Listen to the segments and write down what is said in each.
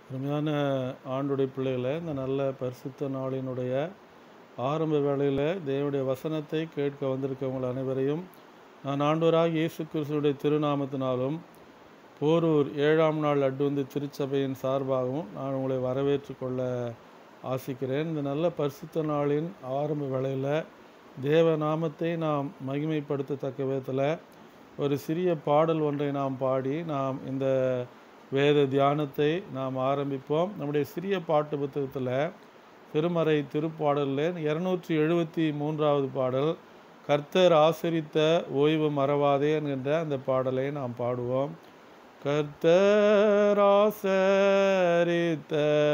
அருமையான ஆண்டுடைய பிள்ளைகளை இந்த நல்ல பரிசுத்த நாளினுடைய ஆரம்ப வேளையில் தேவனுடைய வசனத்தை கேட்க வந்திருக்கவங்கள் அனைவரையும் நான் ஆண்டவராக இயேசு கிறிஸ்துடைய திருநாமத்தினாலும் போரூர் ஏழாம் நாள் அட்டுவந்து திருச்சபையின் சார்பாகவும் நான் உங்களை வரவேற்று கொள்ள ஆசிக்கிறேன் இந்த நல்ல பரிசுத்த நாளின் ஆரம்ப வேளையில் தேவ நாமத்தை நாம் மகிமைப்படுத்தத்தக்க விதத்தில் ஒரு சிறிய பாடல் ஒன்றை நாம் பாடி நாம் இந்த வேத தியானத்தை நாம் ஆரம்பிப்போம் நம்முடைய சிறிய பாட்டு புத்தகத்தில் திருமறை திருப்பாடலில் இரநூற்றி எழுபத்தி மூன்றாவது பாடல் கர்த்தர் ஆசரித்த ஓய்வு மறவாதே என்கின்ற அந்த பாடலை நாம் பாடுவோம் கர்த்தர் ஆசரித்த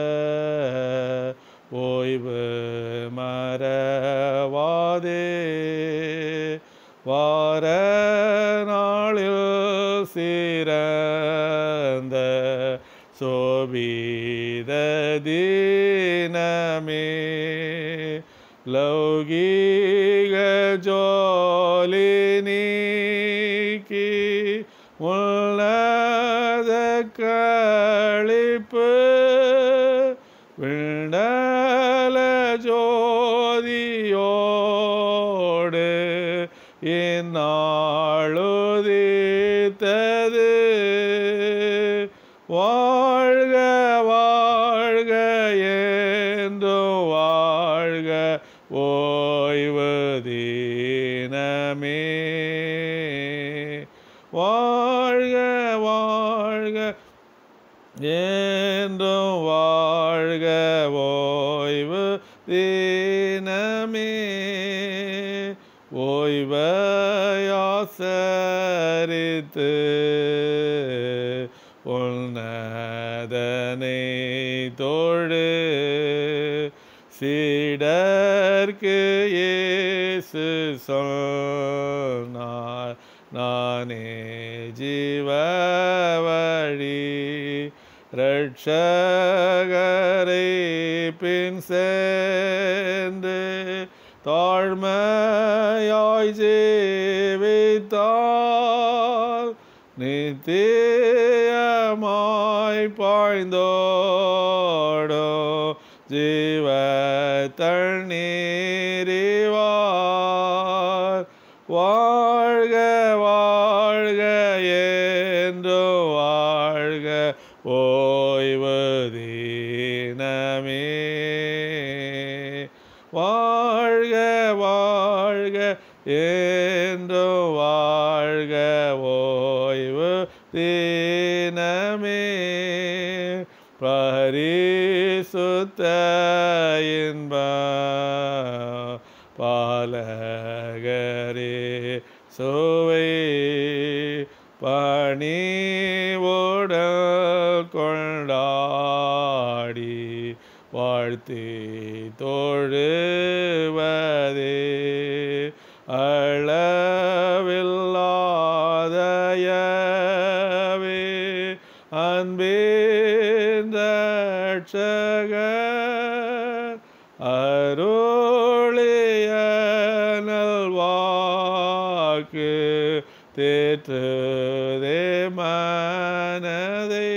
ஓய்வு மறவாதே வார நாளில் சிறந்த சோபீத தீனமே லௌகீக ஜோலி நீக்கி உன்னத கழிப்பு விண்டல ஜோதியோடு இந்நாளுதித்தது வாழ்க வாழ்க என்றும் வாழ்க ஓய்வு தீனமே வாழ்க வாழ்க என்றும் வாழ்க ஓய்வு தீனமே ஓய்வையாசரித்து உன்னதனை தோழு சீடர்க்கு இயேசு சொன்னார் நானே ஜீவ வழி ரட்சகரை பின் சேர்ந்து தாழ்மையாய் ஜீவித்தால் நித்தியமாய் பாய்ந்தோடோ ஜீவ தண்ணீரிவார் வாழ்க வாழ்க என்று வாழ்க ஓய்வு தீனமே வாழ்க வாழ்க என்று வாழ்க ஓய்வு தீனமே பரிசுத்த இன்ப பாலகரே சுவை பணிவுடல் கொண்டாடி வாழ்த்தி தோழுவதே அளவில்லாதயவே அன்பின் ரட்சகர் அருளிய நல்வாக்கு தேற்றுதே மனதை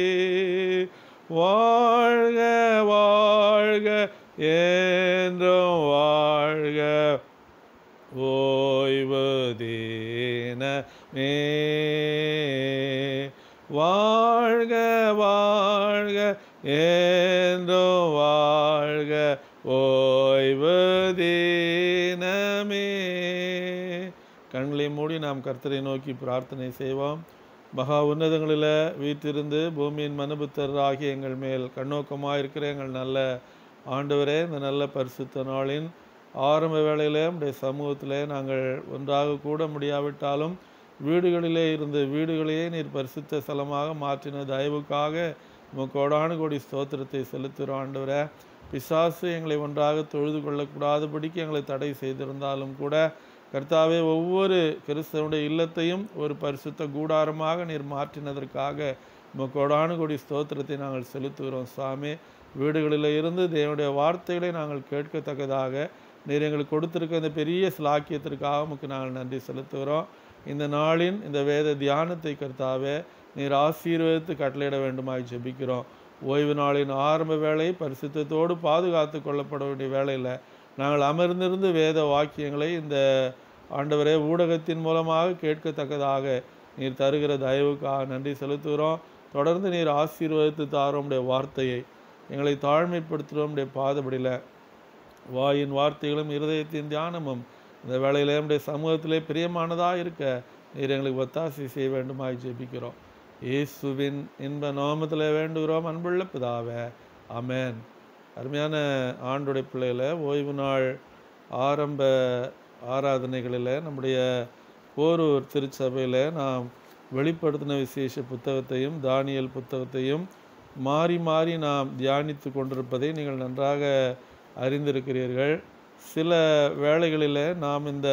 வாழ்க வாழ்க என்றும் வாழ்க ஓய்வு தீனமே வாழ்க வாழ்க என்றும் வாழ்க ஓய்வு தீனமே கண்களை மூடி நாம் கர்த்தரை நோக்கி பிரார்த்தனை செய்வோம் மகா உன்னதங்களில் வீற்றிருந்து பூமியின் மனுபுத்தர் ஆகிய எங்கள் மேல் கண்ணோக்கமாக இருக்கிற எங்கள் நல்ல ஆண்டவரே இந்த நல்ல பரிசுத்த நாளின் ஆரம்ப வேளையிலே நம்முடைய சமூகத்திலே நாங்கள் ஒன்றாக கூட முடியாவிட்டாலும் வீடுகளிலே இருந்து வீடுகளையே நீர் பரிசுத்த ஸ்தலமாக மாற்றின தயவுக்காக உமக்கு கோடானு கோடி ஸ்தோத்திரத்தை செலுத்துகிறோம் ஆண்டவரே பிசாசு எங்களை ஒன்றாக தொழுது கொள்ளக்கூடாதபடிக்கு எங்களை தடை செய்திருந்தாலும் கூட கர்த்தாவே ஒவ்வொரு கிறிஸ்தவனுடைய இல்லத்தையும் ஒரு பரிசுத்த கூடாரமாக நீர் மாற்றினதற்காக உமக்கு கோடானு கோடி ஸ்தோத்திரத்தை நாங்கள் செலுத்துகிறோம் சாமி வீடுகளில் இருந்து தேவனுடைய வார்த்தைகளை நாங்கள் கேட்கத்தக்கதாக நீர் எங்களுக்கு கொடுத்திருக்க இந்த பெரிய சிலாக்கியத்திற்காக உமக்கு நாங்கள் நன்றி செலுத்துகிறோம் இந்த நாளின் இந்த வேத தியானத்தை கர்த்தாவே நீர் ஆசீர்வதித்து கட்டளையிட வேண்டுமாய் ஜெபிக்கிறோம் ஓய்வு நாளின் ஆரம்ப வேலை பரிசுத்தத்தோடு பாதுகாத்து கொள்ளப்பட வேண்டிய வேலையில் நாங்கள் அமர்ந்திருந்து வேத வாக்கியங்களை இந்த ஆண்டவரே ஊடகத்தின் மூலமாக கேட்கத்தக்கதாக நீர் தருகிற தயவுக்காக நன்றி செலுத்துகிறோம் தொடர்ந்து நீர் ஆசீர்வதித்து தாரோம்டைய வார்த்தையை எங்களை தாழ்மைப்படுத்துகிறோம் உடைய பாதபடியில் வாயின் வார்த்தைகளும் இருதயத்தின் தியானமும் இந்த வேளையிலே நம்முடைய சமூகத்திலே பிரியமானதாக இருக்க நீர் எங்களுக்கு ஒத்தாசை செய்ய வேண்டுமாய் ஜெபிக்கிறோம் இயேசுவின் இன்ப நாமத்தில் வேண்டுகிறோம் அன்புள்ள பிதாவே ஆமென் அருமையான ஆண்டுடைய பிள்ளைகளை ஓய்வு நாள் ஆரம்ப ஆராதனைகளில் நம்முடைய போரூர் திருச்சபையில் நாம் வெளிப்படுத்தின விசேஷ புத்தகத்தையும் தானியல் புத்தகத்தையும் மாறி மாறி நாம் தியானித்து கொண்டிருப்பதை நீங்கள் நன்றாக அறிந்திருக்கிறீர்கள் சில வேளைகளில் நாம் இந்த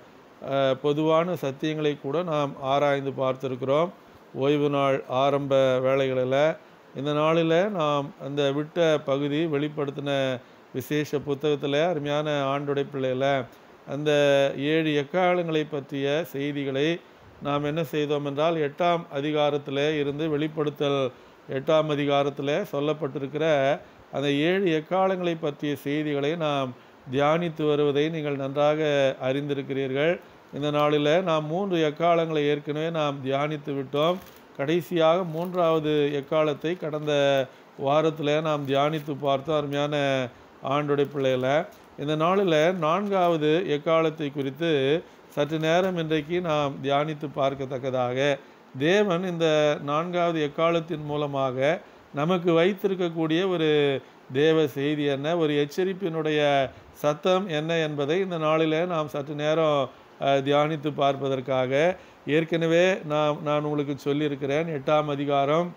அஹ், பொதுவான சத்தியங்களை கூட நாம் ஆராய்ந்து பார்த்திருக்கிறோம் ஓய்வு நாள் ஆரம்ப வேளைகளில் இந்த நாளில் நாம் அந்த விட்ட பகுதி வெளிப்படுத்தின விசேஷ புத்தகத்தில் அருமையான ஆண்டுடை பிள்ளையில் அந்த ஏழு எக்காலங்களை பற்றிய செய்திகளை நாம் என்ன செய்தோம் என்றால் எட்டாம் அதிகாரத்தில் இருந்து வெளிப்படுத்தல் எட்டாம் அதிகாரத்தில் சொல்லப்பட்டிருக்கிற அந்த ஏழு எக்காலங்களை பற்றிய செய்திகளை நாம் தியானித்து வருவதை நீங்கள் நன்றாக அறிந்திருக்கிறீர்கள் இந்த நாளில் நாம் மூன்று எக்காலங்களை ஏற்கனவே நாம் தியானித்து விட்டோம் கடைசியாக மூன்றாவது எக்காலத்தை கடந்த வாரத்தில் நாம் தியானித்து பார்த்தோம் அருமையான ஆண்டுடைய பிள்ளைகளை இந்த நாளில் நான்காவது எக்காலத்தை குறித்து சற்று நேரம் இன்றைக்கு நாம் தியானித்து பார்க்கத்தக்கதாக தேவன் இந்த நான்காவது எக்காலத்தின் மூலமாக நமக்கு வைத்திருக்கக்கூடிய ஒரு தேவ செய்தி என்ன ஒரு எச்சரிப்பினுடைய சத்தம் என்ன என்பதை இந்த நாளில் நாம் சற்று நேரம் அஹ், தியானித்து பார்ப்பதற்காக ஏற்கனவே நாம் நான் உங்களுக்கு சொல்லியிருக்கிறேன் எட்டாம் அதிகாரம்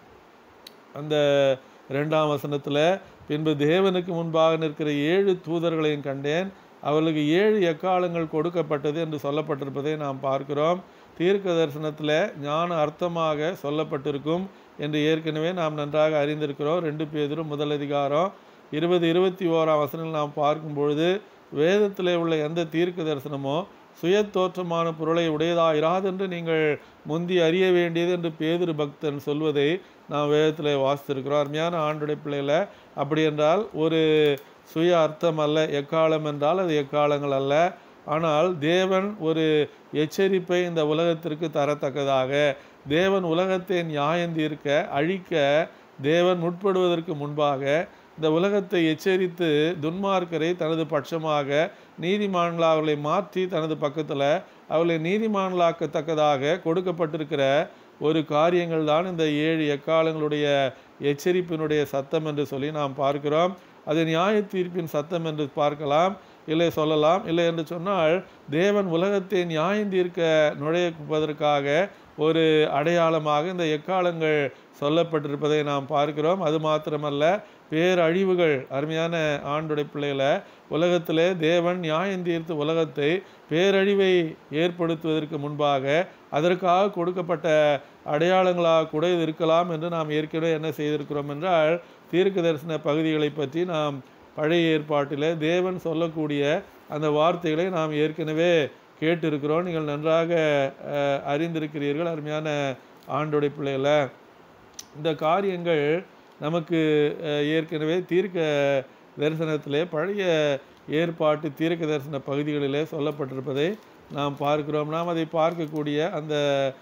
அந்த ரெண்டாம் வசனத்தில் பின்பு தேவனுக்கு முன்பாக நிற்கிற ஏழு தூதர்களையும் கண்டேன் அவர்களுக்கு ஏழு எக்காலங்கள் கொடுக்கப்பட்டது என்று சொல்லப்பட்டிருப்பதை நாம் பார்க்கிறோம் தீர்க்க தரிசனத்தில் ஞான அர்த்தமாக சொல்லப்பட்டிருக்கும் என்று ஏற்கனவே நாம் நன்றாக அறிந்திருக்கிறோம் ரெண்டு பேதரும் முதல் அதிகாரம் இருபது இருபத்தி ஓராம் வசனங்கள் நாம் பார்க்கும் பொழுது வேதத்தில் உள்ள எந்த தீர்க்க தரிசனமோ சுய தோற்றமான பொருளை உடையதா இராதென்று நீங்கள் முந்தி அறிய வேண்டியது என்று பேதுரு பக்தன் சொல்வதை நாம் வேதத்தில் வாசித்திருக்கிறோம் அருமையான ஆண்டுடைய பிள்ளையில அப்படி என்றால் ஒரு சுய அர்த்தம் அல்ல எக்காலம் என்றால் அது எக்காலங்கள் அல்ல ஆனால் தேவன் ஒரு எச்சரிப்பை இந்த உலகத்திற்கு தரத்தக்கதாக தேவன் உலகத்தை நியாயந்தீர்க்க அழிக்க தேவன் முற்படுவதற்கு முன்பாக இந்த உலகத்தை எச்சரித்து துன்மார்க்கரை தனது பட்சமாக நீதிமான்களாக அவர்களை மாற்றி தனது பக்கத்தில் அவர்களை நீதிமான்களாக்கத்தக்கதாக கொடுக்கப்பட்டிருக்கிற ஒரு காரியங்கள் தான் இந்த ஏழு எக்காலங்களுடைய எச்சரிப்பினுடைய சத்தம் என்று சொல்லி நாம் பார்க்கிறோம் அது நியாய தீர்ப்பின் சத்தம் என்று பார்க்கலாம் இல்லை சொல்லலாம் இல்லை என்று சொன்னால் தேவன் உலகத்தை நியாயம் தீர்க்க நுழைப்பதற்காக ஒரு அடையாளமாக இந்த எக்காலங்கள் சொல்லப்பட்டிருப்பதை நாம் பார்க்கிறோம் அது மாத்திரமல்ல பேரழிவுகள் அருமையான ஆண்டுடைய பிள்ளைகளை உலகத்திலே தேவன் நியாயம் தீர்த்து உலகத்தை பேரழிவை ஏற்படுத்துவதற்கு முன்பாக அதற்காக கொடுக்கப்பட்ட அடையாளங்களாக கூட இது இருக்கலாம் என்று நாம் ஏற்கனவே என்ன செய்திருக்கிறோம் என்றால் தீர்க்க தரிசன பகுதிகளை பற்றி நாம் பழைய ஏற்பாட்டில் தேவன் சொல்லக்கூடிய அந்த வார்த்தைகளை நாம் ஏற்கனவே கேட்டிருக்கிறோம் நீங்கள் நன்றாக அஹ், அறிந்திருக்கிறீர்கள் அருமையான ஆண்டுடைய பிள்ளைகளை இந்த காரியங்கள் நமக்கு அஹ், ஏற்கனவே தீர்க்க தரிசனத்திலே பழைய ஏற்பாட்டு தீர்க்க தரிசன பகுதிகளிலே சொல்லப்பட்டிருப்பதை நாம் பார்க்கிறோம் நாம் அதை பார்க்கக்கூடிய அந்த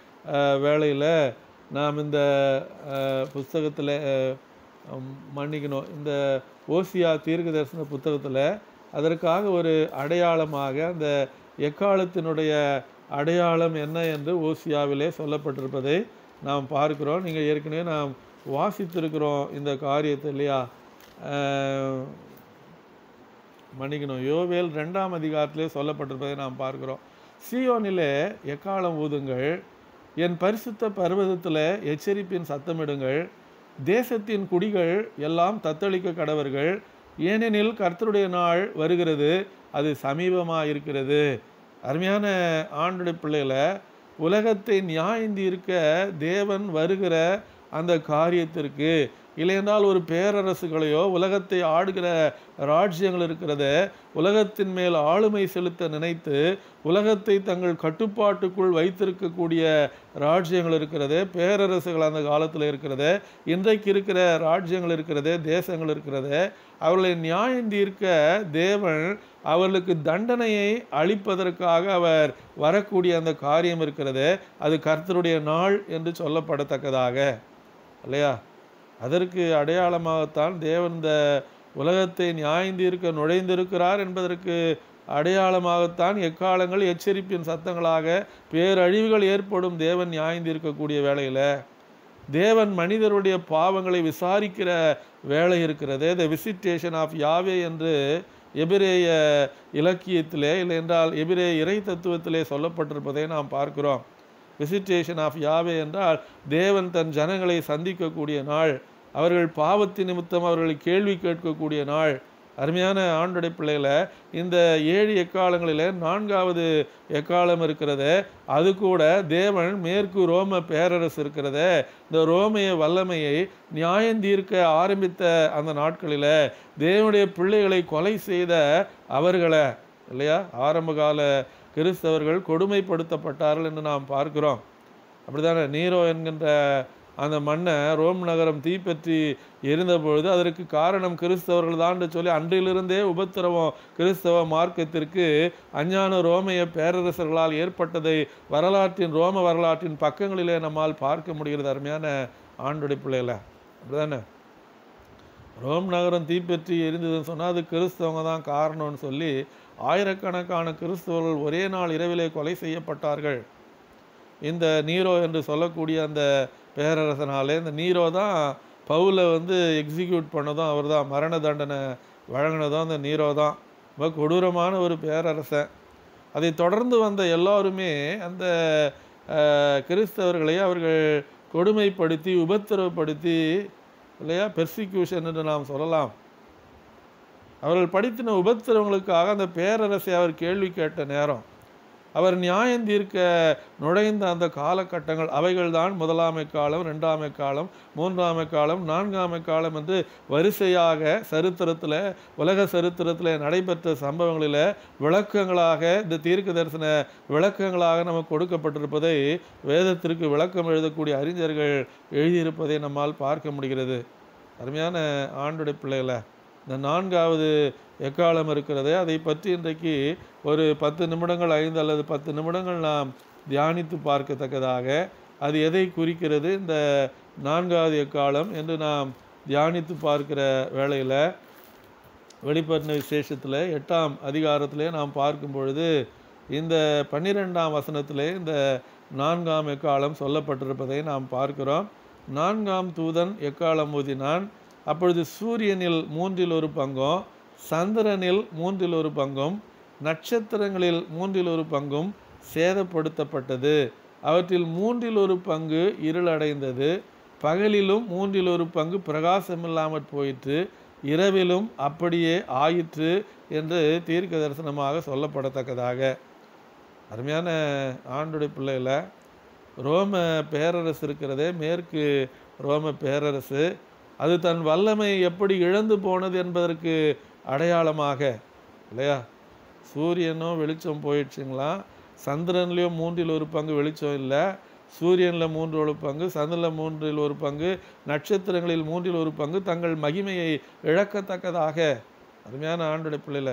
வேளையில் நாம் இந்த புஸ்தகத்தில் மன்னிக்கணும் இந்த ஓசியா தீர்க்க தரிசன புத்தகத்தில் அதற்காக ஒரு அடையாளமாக அந்த எக்காலத்தினுடைய அடையாளம் என்ன என்று ஓசியாவிலே சொல்லப்பட்டிருப்பதை நாம் பார்க்கிறோம் நீங்கள் ஏற்கனவே நாம் வாசித்திருக்கிறோம் இந்த காரியத்தை இல்லையா அஹ், மன்னிக்கணும் யோவேல் ரெண்டாம் அதிகாரத்திலே சொல்லப்பட்டிருப்பதை நாம் பார்க்கிறோம் சீயோனிலே எக்காலம் ஊதுங்கள் என் பரிசுத்த பர்வதத்தில் எச்சரிப்பின் சத்தமிடுங்கள் தேசத்தின் குடிகள் எல்லாம் தத்தளிக்க கடவர்கள் ஏனெனில் கர்த்தருடைய நாள் வருகிறது அது சமீபமாக இருக்கிறது அருமையான ஆண்டுடைய பிள்ளையில உலகத்தை நியாயந்தீர்க்க தேவன் வருகிற அந்த காரியத்திற்கு இல்லையென்றால் ஒரு பேரரசுகளையோ உலகத்தை ஆடுகிற ராஜ்யங்கள் இருக்கிறதே உலகத்தின் மேல் ஆளுமை செலுத்த நினைத்து உலகத்தை தங்கள் கட்டுப்பாட்டுக்குள் வைத்திருக்கக்கூடிய ராஜ்யங்கள் இருக்கிறதே பேரரசுகள் அந்த காலத்தில் இருக்கிறதே இன்றைக்கு இருக்கிற ராஜ்யங்கள் இருக்கிறதே தேசங்கள் இருக்கிறதே அவர்களை நியாயம் தீர்க்க தேவன் அவர்களுக்கு தண்டனையை அளிப்பதற்காக அவர் வரக்கூடிய அந்த காரியம் இருக்கிறதே அது கர்த்தருடைய நாள் என்று சொல்லப்படத்தக்கதாக இல்லையா அதற்கு அடையாளமாகத்தான் தேவன் இந்த உலகத்தை நியாயந்தீர்க்க நுழைந்திருக்கிறார் என்பதற்கு அடையாளமாகத்தான் எக்காலங்கள் எச்சரிப்பின் சத்தங்களாக பேரழிவுகள் ஏற்படும் தேவன் நியாயந்தீர்க்கக்கூடிய வேளையில் தேவன் மனிதருடைய பாவங்களை விசாரிக்கிற வேலை இருக்கிறது த விசிட்டேஷன் ஆஃப் யாவே என்று எபிரேய இலக்கியத்திலே இல்லை என்றால் எபிரேய இறை தத்துவத்திலே சொல்லப்பட்டிருப்பதை நாம் பார்க்கிறோம் விசிட்டேஷன் ஆஃப் யாவே என்றால் தேவன் தன் ஜனங்களை சந்திக்கக்கூடிய நாள் அவர்கள் பாவத்தின் நிமித்தம் அவர்களை கேள்வி கேட்கக்கூடிய நாள் அருமையான ஆண்டுடைய பிள்ளைகளை இந்த ஏழு எக்காலங்களில் நான்காவது எக்காலம் இருக்கிறது அது கூட தேவன் மேற்கு ரோம பேரரசு இருக்கிறது இந்த ரோமைய வல்லமையை நியாயந்தீர்க்க ஆரம்பித்த அந்த நாட்களில் தேவனுடைய பிள்ளைகளை கொலை செய்த அவர்களை இல்லையா ஆரம்பகால கிறிஸ்தவர்கள் கொடுமைப்படுத்தப்பட்டார்கள் என்று நாம் பார்க்கிறோம் அப்படிதானே நீரோ என்கின்ற அந்த மண்ணை ரோம் நகரம் தீப்பற்றி எரிந்த பொழுது அதற்கு காரணம் கிறிஸ்தவர்கள் தான் சொல்லி அன்றிலிருந்தே உபத்திரவம் கிறிஸ்தவ மார்க்கத்திற்கு அஞ்ஞான ரோமைய பேரரசர்களால் ஏற்பட்டதை வரலாற்றின் ரோம வரலாற்றின் பக்கங்களிலே நம்மால் பார்க்க முடிகிறது அருமையான ஆண்டுடைய பிள்ளைகளை அப்படிதானே ரோம் நகரம் தீப்பற்றி எரிந்ததுன்னு சொன்னால் அது கிறிஸ்தவங்க தான் காரணம்னு சொல்லி ஆயிரக்கணக்கான கிறிஸ்தவர்கள் ஒரே நாள் இரவிலே கொலை செய்யப்பட்டார்கள் இந்த நீரோ என்று சொல்லக்கூடிய அந்த பேரரசனாலே இந்த நீரோ தான் பவுலை வந்து எக்ஸிக்யூட் பண்ணதும் அவர் தான் மரண தண்டனை வழங்கினதும் அந்த நீரோ தான் ரொம்ப கொடூரமான ஒரு பேரரசன் அதை தொடர்ந்து வந்த எல்லாருமே அந்த அஹ், கிறிஸ்தவர்களை அவர்கள் கொடுமைப்படுத்தி உபத்திரவப்படுத்தி இல்லையா பெர்சிக்யூஷன் என்று நாம் சொல்லலாம் அவர்கள் படித்தின உபத்திரவங்களுக்காக அந்த பேரரசை அவர் கேள்வி கேட்ட நேரம் அவர் நியாயம் தீர்க்க நுழைந்த அந்த காலகட்டங்கள் அவைகள்தான் முதலாமை காலம் ரெண்டாமை காலம் மூன்றாமை காலம் நான்காமை காலம் என்று வரிசையாக சரித்திரத்தில் உலக சரித்திரத்தில் நடைபெற்ற சம்பவங்களில் விளக்கங்களாக இந்த தீர்க்க தரிசன விளக்கங்களாக நமக்கு கொடுக்கப்பட்டிருப்பதை வேதத்திற்கு விளக்கம் எழுதக்கூடிய அறிஞர்கள் எழுதியிருப்பதை நம்மால் பார்க்க முடிகிறது அருமையான ஆண்டுடைய பிள்ளைகளை இந்த நான்காவது எக்காலம் இருக்கிறதே அதை பற்றி இன்றைக்கு ஒரு பத்து நிமிடங்கள் ஐந்து அல்லது பத்து நிமிடங்கள் நாம் தியானித்து பார்க்கத்தக்கதாக அது எதை குறிக்கிறது இந்த நான்காவது எக்காலம் என்று நாம் தியானித்து பார்க்கிற வேளையில் வெளிப்படுத்தின விசேஷத்தில் எட்டாம் அதிகாரத்திலே நாம் பார்க்கும் பொழுது இந்த பன்னிரெண்டாம் வசனத்திலே இந்த நான்காம் எக்காலம் சொல்லப்பட்டிருப்பதை நாம் பார்க்கிறோம் நான்காம் தூதன் எக்காலம் ஊதினான் அப்பொழுது சூரியனில் மூன்றில் ஒரு பங்கும் சந்திரனில் மூன்றில் ஒரு பங்கும் நட்சத்திரங்களில் மூன்றில் ஒரு பங்கும் சேதப்படுத்தப்பட்டது அவற்றில் மூன்றில் ஒரு பங்கு இருளடைந்தது பகலிலும் மூன்றில் ஒரு பங்கு பிரகாசமில்லாமற் போயிற்று இரவிலும் அப்படியே ஆயிற்று என்று தீர்க்க தரிசனமாக சொல்லப்படத்தக்கதாக அருமையான ஆண்டுடைய பிள்ளைகளை ரோம பேரரசு இருக்கிறதே மேற்கு ரோம பேரரசு அது தன் வல்லமை எப்படி இழந்து போனது என்பதற்கு அடையாளமாக இல்லையா சூரியனும் வெளிச்சம் போயிடுச்சுங்களா சந்திரன்லேயும் மூன்றில் ஒரு பங்கு வெளிச்சம் இல்லை சூரியனில் மூன்று ஒரு பங்கு சந்திரனில் மூன்றில் ஒரு பங்கு நட்சத்திரங்களில் மூன்றில் ஒரு பங்கு தங்கள் மகிமையை இழக்கத்தக்கதாக அருமையான ஆண்டுடைய பிள்ளைல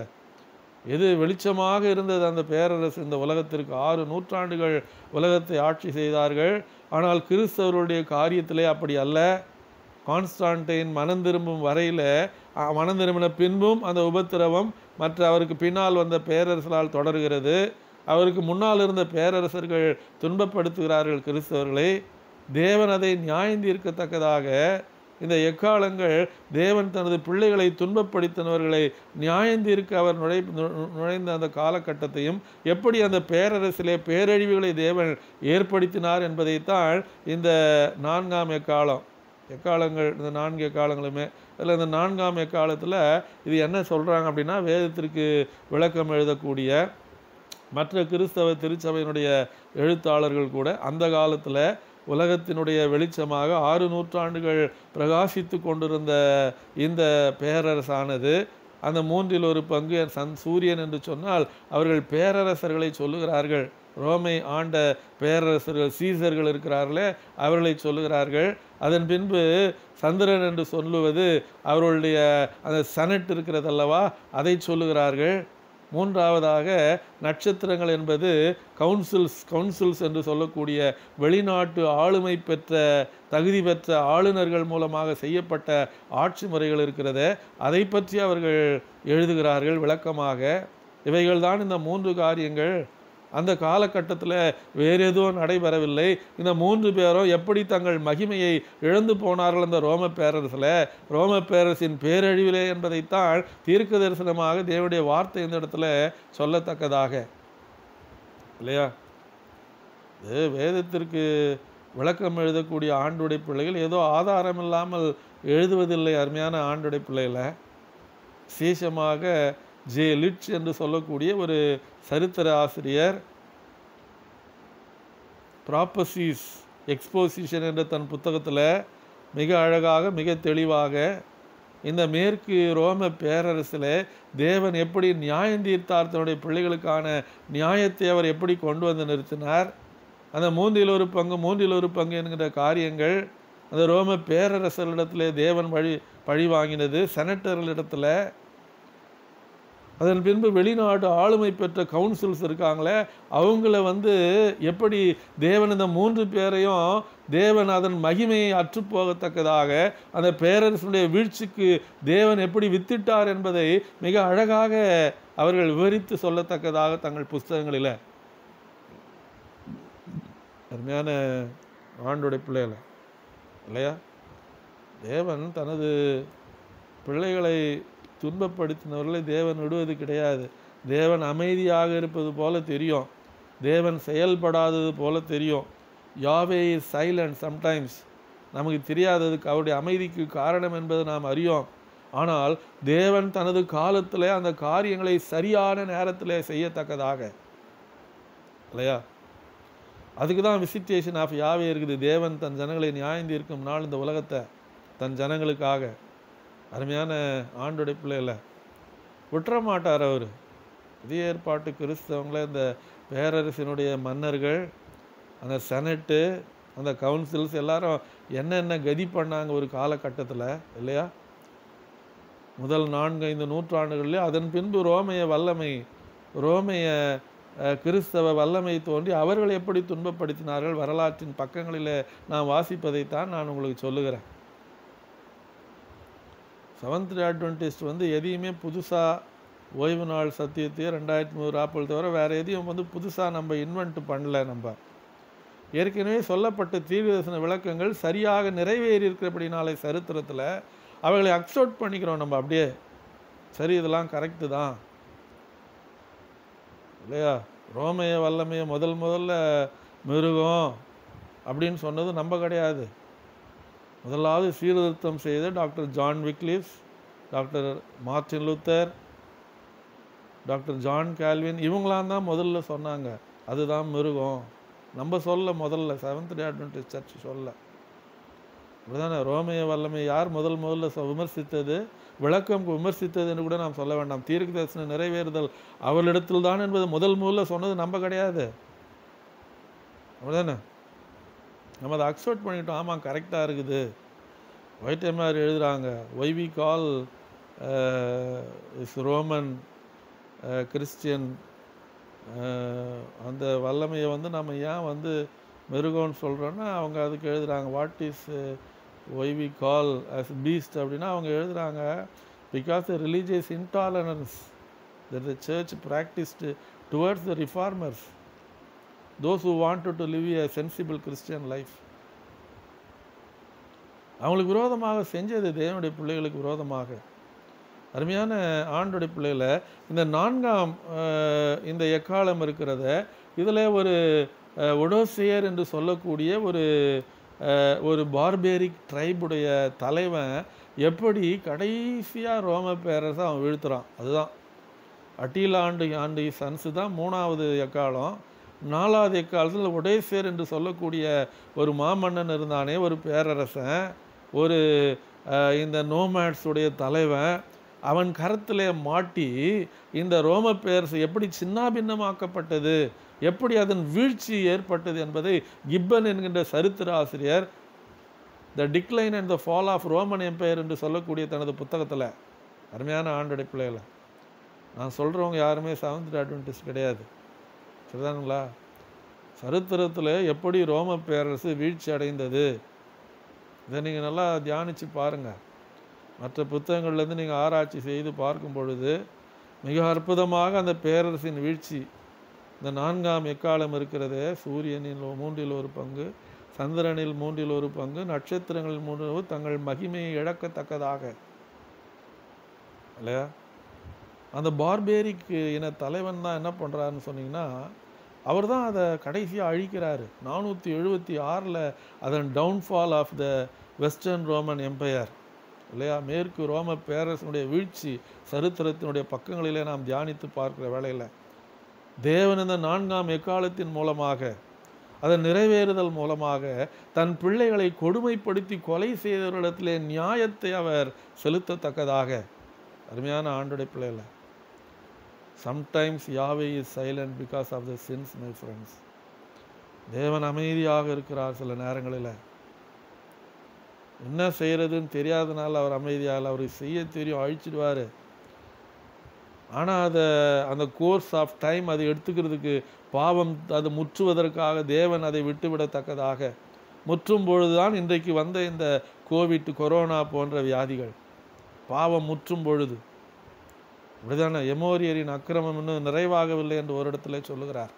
எது வெளிச்சமாக இருந்தது அந்த பேரரசு இந்த உலகத்திற்கு ஆறு நூற்றாண்டுகள் உலகத்தை ஆட்சி செய்தார்கள் ஆனால் கிறிஸ்தவருடைய காரியத்திலே அப்படி அல்ல கான்ஸ்டான்டைன் மனம் திரும்பும் வரையில் மனம் திரும்பின பின்பும் அந்த உபத்திரவம் மற்ற அவருக்கு பின்னால் வந்த பேரரசலால் தொடர்கிறது அவருக்கு முன்னால் இருந்த பேரரசர்கள் துன்பப்படுத்துகிறார்கள் கிறிஸ்தவர்களை தேவன் அதை நியாயந்தீர்க்கத்தக்கதாக இந்த எக்காலங்கள் தேவன் தனது பிள்ளைகளை துன்பப்படுத்தினவர்களை நியாயந்தீர்க்க அவர் நுழை நு- நுழைந்த அந்த காலகட்டத்தையும் எப்படி அந்த பேரரசிலே பேரழிவுகளை தேவன் ஏற்படுத்தினார் என்பதைத்தான் இந்த நான்காம் எக்காலம் எக்காலங்கள் இந்த நான்கு எக்காலங்களுமே அதில் இந்த நான்காம் எக்காலத்தில் இது என்ன சொல்கிறாங்க அப்படின்னா வேதத்திற்கு விளக்கம் எழுதக்கூடிய மற்ற கிறிஸ்தவ திருச்சபையினுடைய எழுத்தாளர்கள் கூட அந்த காலத்தில் உலகத்தினுடைய வெளிச்சமாக ஆறு நூற்றாண்டுகள் பிரகாசித்து கொண்டிருந்த இந்த பேரரசானது அந்த மூன்றில் ஒரு பங்கு சன் சூரியன் என்று சொன்னால் அவர்கள் பேரரசர்களை சொல்லுகிறார்கள் ரோமை ஆண்ட பேரரசர்கள் சீசர்கள் இருக்கிறார்களே அவர்களை சொல்லுகிறார்கள் அதன் பின்பு சந்திரன் என்று சொல்லுவது அவர்களுடைய அந்த சனட் இருக்கிறதல்லவா அதை சொல்லுகிறார்கள் மூன்றாவதாக நட்சத்திரங்கள் என்பது கவுன்சில்ஸ் கவுன்சில்ஸ் என்று சொல்லக்கூடிய வெளிநாட்டு ஆளுமை பெற்ற தகுதி பெற்ற ஆளுநர்கள் மூலமாக செய்யப்பட்ட ஆட்சி முறைகள் இருக்கிறது அதை பற்றி அவர்கள் எழுதுகிறார்கள் விளக்கமாக இவைகள்தான் இந்த மூன்று காரியங்கள் அந்த காலகட்டத்தில் வேறு எதுவும் நடைபெறவில்லை இந்த மூன்று பேரும் எப்படி தங்கள் மகிமையை இழந்து போனார்கள் அந்த ரோம பேரரசில் ரோம பேரரசின் பேரழிவிலே என்பதைத்தான் தீர்க்க தரிசனமாக தேவனுடைய வார்த்தை இந்த இடத்துல சொல்லத்தக்கதாக இல்லையா இது வேதத்திற்கு விளக்கம் எழுதக்கூடிய ஆண்டுடைய பிள்ளைகள் ஏதோ ஆதாரம் இல்லாமல் எழுதுவதில்லை அருமையான ஆண்டுடைய பிள்ளைகளை விசேஷமாக ஜே லிட்ச் என்று சொல்லக்கூடிய ஒரு சரித்திர ஆசிரியர் ப்ராப்பசிஸ் எக்ஸ்போசிஷன் என்ற தன் புத்தகத்தில் மிக அழகாக மிக தெளிவாக இந்த மேற்கு ரோம பேரரசில் தேவன் எப்படி நியாயம் தீர்த்தார் தன்னுடைய பிள்ளைகளுக்கான நியாயத்தை அவர் எப்படி கொண்டு வந்து நிறுத்தினார் அந்த மூன்றில் ஒரு பங்கு மூன்றில் ஒரு பங்கு என்கிற காரியங்கள் அந்த ரோம பேரரசர்களிடத்தில் தேவன் வழி பழி வாங்கினது செனட்டர்களிடத்தில் அதன் பின்பு வெளிநாட்டு ஆளுமை பெற்ற கவுன்சில்ஸ் இருக்காங்களே அவங்கள வந்து எப்படி தேவன் இந்த மூன்று பேரையும் தேவன் அதன் மகிமையை அற்றுப்போகத்தக்கதாக அந்த பேரரசனுடைய வீழ்ச்சிக்கு தேவன் எப்படி வித்திட்டார் என்பதை மிக அழகாக அவர்கள் விவரித்து சொல்லத்தக்கதாக தங்கள் புஸ்தகங்களில் அருமையான ஆண்டுடைய பிள்ளைகளை இல்லையா தேவன் தனது பிள்ளைகளை துன்பப்படுத்தினவர்களை தேவன் விடுவது கிடையாது தேவன் அமைதியாக இருப்பது போல தெரியும் தேவன் செயல்படாதது போல தெரியும் யாவே இஸ் சைலண்ட் சம்டைம்ஸ் நமக்கு தெரியாததுக்கு அவருடைய அமைதிக்கு காரணம் என்பதை நாம் அறியோம் ஆனால் தேவன் தனது காலத்தில் அந்த காரியங்களை சரியான நேரத்தில் செய்யத்தக்கதாக இல்லையா அதுக்கு தான் விசிட்டேஷன் ஆஃப் யாவே இருக்குது தேவன் தன் ஜனங்களை நியாயம் தீர்க்கும் நாள் இந்த உலகத்தை தன் ஜனங்களுக்காக அருமையான ஆண்டுடைய பிள்ளைகள விட்டுற மாட்டார் அவர் புதிய ஏற்பாட்டு கிறிஸ்தவங்கள இந்த பேரரசினுடைய மன்னர்கள் அந்த செனட்டு அந்த கவுன்சில்ஸ் எல்லாரும் என்னென்ன கதி பண்ணாங்க ஒரு காலகட்டத்தில் இல்லையா முதல் நான்கு ஐந்து நூற்றாண்டுகளிலே அதன் பின்பு ரோமைய வல்லமை ரோமைய அஹ், கிறிஸ்தவ வல்லமை தோன்றி அவர்கள் எப்படி துன்பப்படுத்தினார்கள் வரலாற்றின் பக்கங்களில் நான் வாசிப்பதைத்தான் நான் உங்களுக்கு சொல்லுகிறேன் செவன்த் டே அட்வென்டிஸ்ட் வந்து எதையுமே புதுசாக ஓய்வு நாள் சத்தியத்தையோ ரெண்டாயிரத்தி நூறு ஆப்பிள் தவிர வேறு எதையும் வந்து புதுசாக நம்ம இன்வென்ட் பண்ணல நம்ம ஏற்கனவே சொல்லப்பட்ட தீர்க்கதரிசன விளக்கங்கள் சரியாக நிறைவேறி இருக்கிறபடினாலே சரித்திரத்தில் அவைகளை அக்செப்ட் பண்ணிக்கிறோம் நம்ம அப்படியே சரி இதெல்லாம் கரெக்டு தான் இல்லையா ரோமைய வல்லமைய முதல் முதல்ல மிருகம் அப்படின்னு சொன்னது நம்ம கிடையாது முதலாவது சீர்திருத்தம் செய்த doctor John Wycliffe doctor Martin Luther doctor John Calvin இவங்களாம் தான் முதல்ல சொன்னாங்க அதுதான் மிருகம் நம்ம சொல்ல முதல்ல செவன்த் டே அட்வென்டிஸ்ட் சர்ச் சொல்ல அப்படிதானே ரோமைய வல்லமை யார் முதல் முதல்ல சொ- விமர்சித்தது விளக்கம் விமர்சித்தது என்று கூட நாம் சொல்ல வேண்டாம் தீர்க்க தரிசன நிறைவேறுதல் அவளிடத்தில் தான் என்பது முதல் முதல்ல சொன்னது நம்ம கிடையாது அப்படிதானே நம்ம அதை அக்செப்ட் பண்ணிட்டோம் ஆமாம் கரெக்டாக இருக்குது ஒயிட்டெம்ஆர் எழுதுகிறாங்க why we call is Roman Christian அந்த வல்லமையை வந்து நம்ம ஏன் வந்து மிருகம்னு சொல்கிறோன்னா அவங்க அதுக்கு எழுதுகிறாங்க what is why we call as beast அப்படின்னா அவங்க எழுதுகிறாங்க because the religious intolerance that the church practiced towards the reformers those who wanted to live a sensible Christian life அவங்களுக்கு விரோதமாக செஞ்சது தேவனுடைய பிள்ளைகளுக்கு விரோதமாக அருமையான ஆண்டுடைய பிள்ளைகளை இந்த நான்காம் அஹ், இந்த எக்காலம் இருக்கிறத இதில் ஒரு அஹ், ஒடோசியர் என்று சொல்லக்கூடிய ஒரு அஹ், ஒரு பார்பேரிக் ட்ரைபுடைய தலைவன் எப்படி கடைசியாக ரோம பேரரசை அவன் வீழ்த்துறான் அதுதான் அட்டீலா ஆண்டு ஆண்டு சன்ஸு தான் மூணாவது எக்காலம் நாலாவது காலத்தில் ஒடேசேர் என்று சொல்லக்கூடிய ஒரு மாமன்னன் இருந்தானே ஒரு பேரரசன் ஒரு அஹ், இந்த நோமேட்ஸுடைய தலைவன் அவன் கரத்திலே மாட்டி இந்த ரோம பேரரசு எப்படி சின்னாபின்னமாக்கப்பட்டது எப்படி அதன் வீழ்ச்சி ஏற்பட்டது என்பதை கிப்பன் என்கின்ற சரித்திர ஆசிரியர் the decline and the fall of Roman empire என்று சொல்லக்கூடிய தனது புத்தகத்தில் அருமையான ஆண்டடை பிள்ளைகளை நான் சொல்கிறவங்க யாருமே செவன்த் அட்வென்டிஸ்ட் கிடையாது சரிதானுங்களா சரித்திரத்தில் எப்படி ரோம பேரரசு வீழ்ச்சி அடைந்தது இதை நீங்கள் நல்லா தியானித்து பாருங்கள் மற்ற புத்தகங்கள்லேருந்து நீங்கள் ஆராய்ச்சி செய்து பார்க்கும் பொழுது மிக அற்புதமாக அந்த பேரரசின் வீழ்ச்சி இந்த நான்காம் எக்காலம் இருக்கிறதே சூரியனில் மூன்றில் ஒரு பங்கு சந்திரனில் மூன்றில் ஒரு பங்கு நட்சத்திரங்களில் மூன்று பங்கு தங்கள் மகிமையை இழக்கத்தக்கதாக இல்லையா அந்த பார்பேரிக் இன தலைவன் தான் என்ன பண்ணுறாருன்னு சொன்னீங்கன்னா அவர் தான் அதை கடைசியாக அழிக்கிறாரு நானூற்றி எழுபத்தி ஆறில் அதன் downfall of the western Roman empire இல்லையா மேற்கு ரோம பேரரசனுடைய வீழ்ச்சி சரித்திரத்தினுடைய பக்கங்களிலே நாம் தியானித்து பார்க்கிற வேளையில் தேவன் இந்த நான்காம் எக்காலத்தின் மூலமாக அதன் நிறைவேறுதல் மூலமாக தன் பிள்ளைகளை கொடுமைப்படுத்தி கொலை செய்தவர்களிடத்திலே நியாயத்தை அவர் செலுத்தத்தக்கதாக அருமையான ஆண்டுடைய பிள்ளைகளை sometimes Yahweh is silent because of the sins my friends தேவன் அமைதியாக இருக்கிறார் சில நேரங்களில் என்ன செய்யறதுன்னு தெரியாதனால அவர் அமைதியால் அவருக்கு செய்ய தெரியும் அழிச்சிடுவார் ஆனால் அதை அந்த கோர்ஸ் ஆஃப் டைம் அதை எடுத்துக்கிறதுக்கு பாவம் அது முற்றுவதற்காக தேவன் அதை விட்டுவிடத்தக்கதாக முற்றும் பொழுதுதான் இன்றைக்கு வந்த இந்த கோவிட் கொரோனா போன்ற வியாதிகள் பாவம் முற்றும் பொழுது இப்படிதானே எமோரியரின் அக்கிரமம் இன்னும் நிறைவாகவில்லை என்று ஒரு இடத்துல சொல்லுகிறார்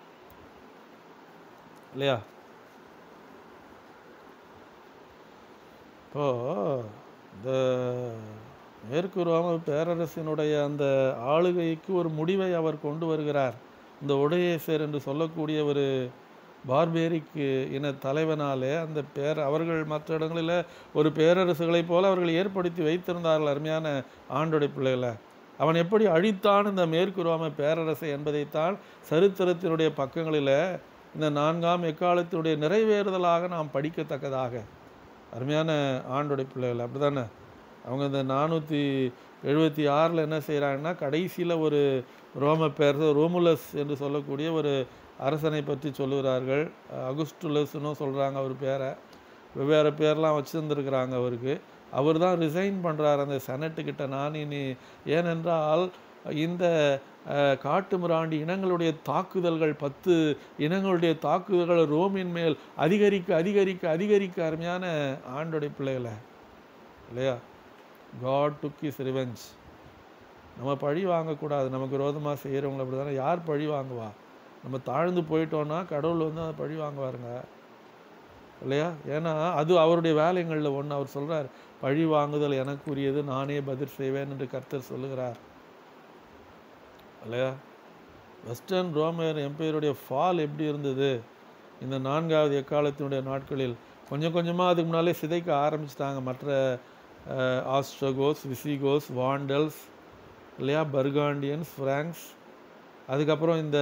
இல்லையா இப்போ இந்த மேற்கு ரோம பேரரசினுடைய அந்த ஆளுகைக்கு ஒரு முடிவை அவர் கொண்டு வருகிறார் இந்த உடையேசர் என்று சொல்லக்கூடிய ஒரு பார்பேரிக் இன தலைவனாலே அந்த பேர் அவர்கள் மற்ற இடங்களில் ஒரு பேரரசுகளைப் போல அவர்கள் ஏற்படுத்தி வைத்திருந்தார்கள் அருமையான ஆண்டோடைய பிள்ளைகளை அவன் எப்படி அழித்தான் இந்த மேற்கு ரோம பேரரசை என்பதைத்தான் சரித்திரத்தினுடைய பக்கங்களில் இந்த நான்காம் எக்காலத்தினுடைய நிறைவேறுதலாக நாம் படிக்கத்தக்கதாக அருமையான ஆண்டோடைய பிள்ளைகள் அப்படிதானே அவங்க இந்த நானூற்றி எழுபத்தி ஆறில் என்ன செய்கிறாங்கன்னா கடைசியில் ஒரு ரோம பேர் ரோமுலஸ் என்று சொல்லக்கூடிய ஒரு அரசனை பற்றி சொல்லுகிறார்கள் அகுஸ்டுலஸ்னும் சொல்கிறாங்க அவர் பேரை வெவ்வேறு பேர்லாம் வச்சுருந்துருக்குறாங்க அவருக்கு அவர் தான் ரிசைன் பண்ணுறார் அந்த செனட்டுக்கிட்ட நான் இனி ஏனென்றால் இந்த அஹ், காட்டு மிராண்டி இனங்களுடைய தாக்குதல்கள் பத்து இனங்களுடைய தாக்குதல்கள் ரோமின் மேல் அதிகரிக்க அதிகரிக்க அதிகரிக்க அருமையான ஆண்டோடைய பிள்ளைகளை இல்லையா காட் டுக் இஸ் ரிவெஞ்ச் நம்ம பழி வாங்கக்கூடாது நமக்கு விரோதமாக செய்கிறவங்களை அப்படி தானே யார் பழி வாங்குவா நம்ம தாழ்ந்து போயிட்டோன்னா கடவுள் வந்து அதை பழி வாங்குவாருங்க இல்லையா ஏன்னா அது அவருடைய வேலைகளில் ஒன்று அவர் சொல்கிறார் பழி வாங்குதல் எனக்குரியது நானே பதில் செய்வேன் என்று கர்த்தர் சொல்லுகிறார் இல்லையா வெஸ்டர்ன் ரோமர் எம்பையருடைய ஃபால் எப்படி இருந்தது இந்த நான்காவது எக்காலத்தினுடைய நாட்களில் கொஞ்சம் கொஞ்சமாக அதுக்கு முன்னாலே சிதைக்க ஆரம்பிச்சிட்டாங்க மற்ற ஆஸ்ட்ரகோஸ் விசிகோஸ் வாண்டல்ஸ் இல்லையா பர்காண்டியன்ஸ் ஃப்ராங்க்ஸ் அதுக்கப்புறம் இந்த